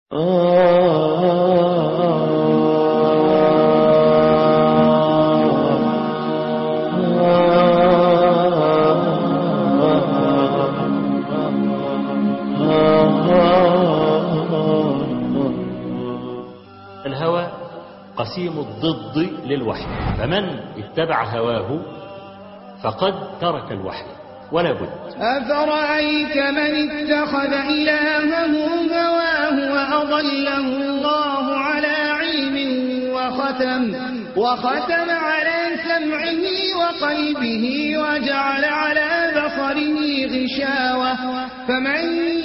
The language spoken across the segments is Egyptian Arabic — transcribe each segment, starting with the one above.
الهوى قسيم الضد للوحي فمن اتبع هواه فقد ترك الوحي ولا بد أفرأيت من اتخذ إلهه هواه وأضله الله على علم وختم وختم على سمعه وقلبه وجعل على بصره غشاوة فمن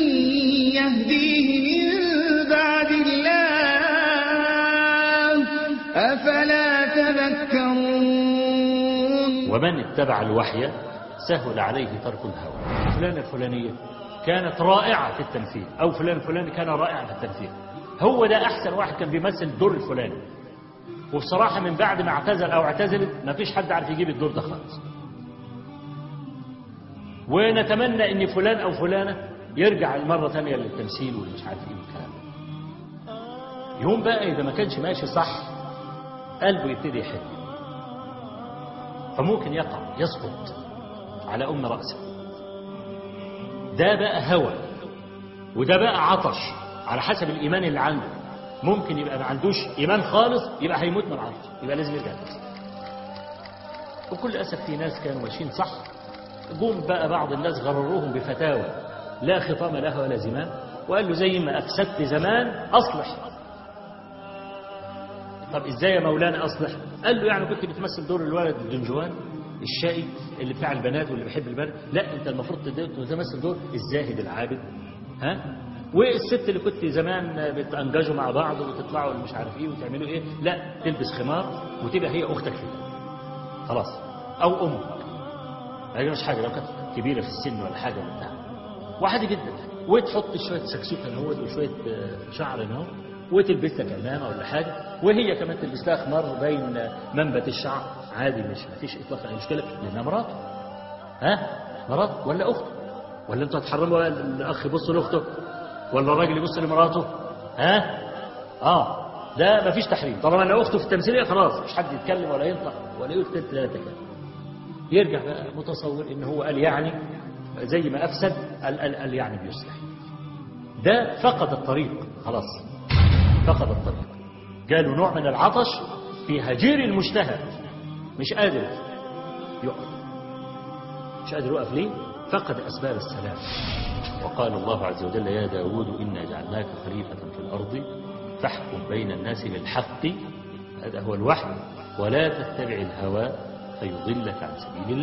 يهديه من بعد الله أفلا تذكرون ومن اتبع الوحي سهل عليه ترك الهوى فلان الفلانية كانت رائعة في التمثيل أو فلان الفلاني كان رائعا في التمثيل هو ده أحسن واحد كان بيمثل الدور الفلاني وبصراحة من بعد ما اعتزل أو اعتزلت ما فيش حد عارف يجيب الدور ده خالص ونتمنى ان فلان او فلانة يرجع مرة ثانية للتمثيل والمش عارف ايه والكلام ده. يوم بقى اذا ما كانش ماشي صح قلبه يبتدي يحب فممكن يقع يسقط على ام رأسه ده بقى هوى وده بقى عطش على حسب الايمان اللي عنده ممكن يبقى ما عندوش ايمان خالص يبقى هيموت من العطش يبقى لازم يرجع لنفسه وكل اسف في ناس كانوا ماشيين صح جم بقى بعض الناس غرروهم بفتاوى لا خطام لها ولا زمام وقال له زي ما افسدت زمان اصلح طب ازاي يا مولانا اصلح قال له يعني كنت بتمثل دور الولد الدنجوان الشقي اللي بتاع البنات واللي بيحب البنات لا انت المفروض تمثل دور الزاهد العابد ها والست اللي كنت زمان بتنججوا مع بعض وتطلعوا مش عارف ايه وتعملوا ايه لا تلبس خمار وتبقى هي اختك في خلاص او امك هي مش حاجه لو كانت كبيره في السن ولا حاجه ولا بتاع وعادي جدا وتحط شويه سكسوكه اهو وشويه شعر اهو وتلبس لك عمامه ولا حاجه وهي كمان تلبس لها خمار بين منبت الشعر عادي مش ما فيش اطلاقا اي مشكله لانها مراته ها مراته ولا اخته ولا انتوا هتحرموا الاخ يبص لاخته ولا الراجل يبص لمراته ها اه ده ما فيش تحريم طالما ان اخته في التمثيليه خلاص مش حد يتكلم ولا ينطق ولا يقول كلمه لا يتكلم يرجع بقى متصور ان هو قال يعني زي ما افسد قال, قال, قال يعني بيصلح ده فقد الطريق خلاص فقد الطريق جاله نوع من العطش في هجير المجتهد مش قادر يقف مش قادر يقف ليه فقد أسباب السلام وقال الله عز وجل يا داود إنا جعلناك خليفة في الأرض فاحكم بين الناس بالحق هذا هو الوحي ولا تتبع الهوى فيضلك عن سبيل الله